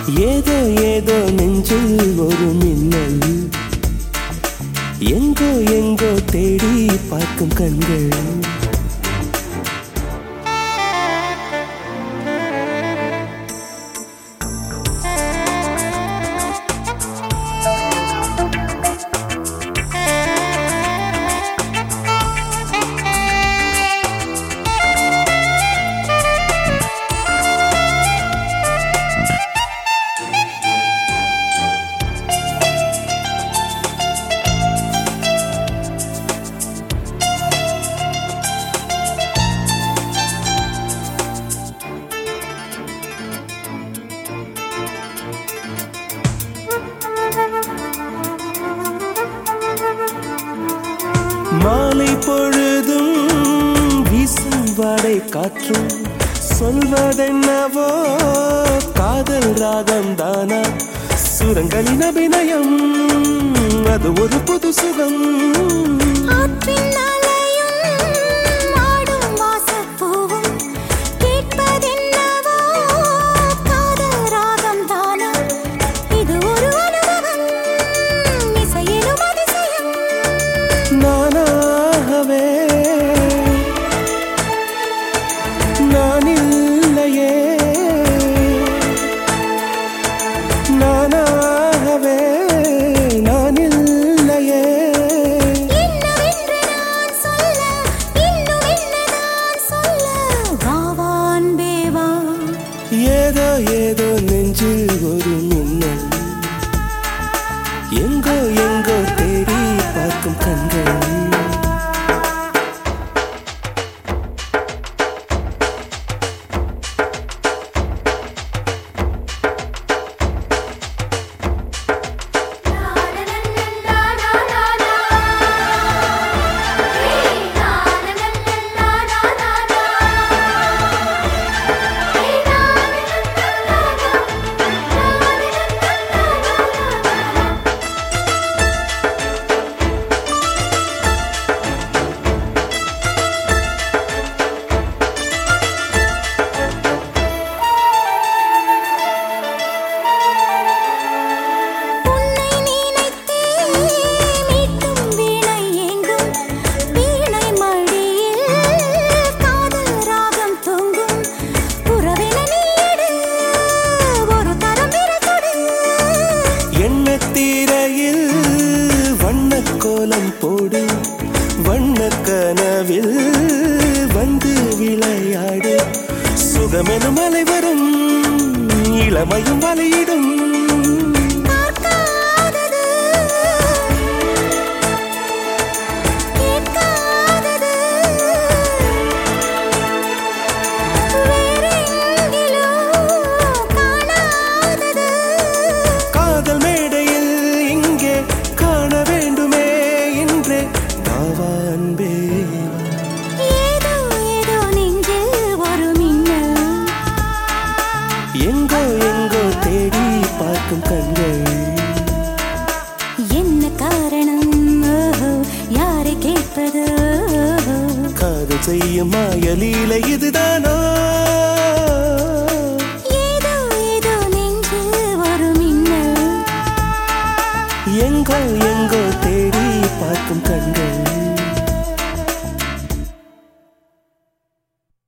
ஏதோ ஏதோ நெஞ்சில் ஒரு மின்னல் எங்கோ எங்கோ தேடி பார்க்கும் கண்கள் மாலை பொழுதும் வீசும் வாடை காற்றும் சொல்வதென்னவோ காதல் ராகம் தானா சுரங்களின் அபிநயம் அது ஒரு புது சுகம் ஆற்றின் அலையும் ஆடும் வாசப்பூவும் கேட்பதென்னவோ காதல் ராகம் தானா இது ஒரு அனுபவம் இசையிலும் அதிசயம் நானாகவே நான் இல்லையே நானாகவே நான் இல்லையே என்னவென்று நான் சொல்ல இன்னும் என்ன நான் சொல்ல வா அன்பே வா ஏதோ ஏதோ நெஞ்சில் ஒரு மின்னல் எங்கோ எங்கோ தேடி பார்க்கும் கண்கள் உன்னை நினைத்தே மீட்டும் வீணை எங்கும் வீணை மடியில் காதல் ராகம் தொங்கும் உறவின நீடு ஒரு தரம் விரட்டுடு எண்ணத்தீரையில் வண்ணக் கோலம் போடு வண்ணக் கனவில் வந்து விளையாடு சுகமெனும் அலை வரும் இளமையும் வலையிடும் பார்க்காதது கேட்காதது வேறெங்கிலும் காணாதது காதல் மேடையில் இங்கே காண வேண்டுமே என்றே பாவா அன்பே ஏதோ ஏதோ நெஞ்சில் ஒரு மின்னல் எங்கோ எங்கோ தேடி பார்க்கும் கண்கள் என்ன காரணம் ஓஹோ, யாரை கேட்பது ஓஹோ. காதல் செய்யும் மாயலீலை இதுதான்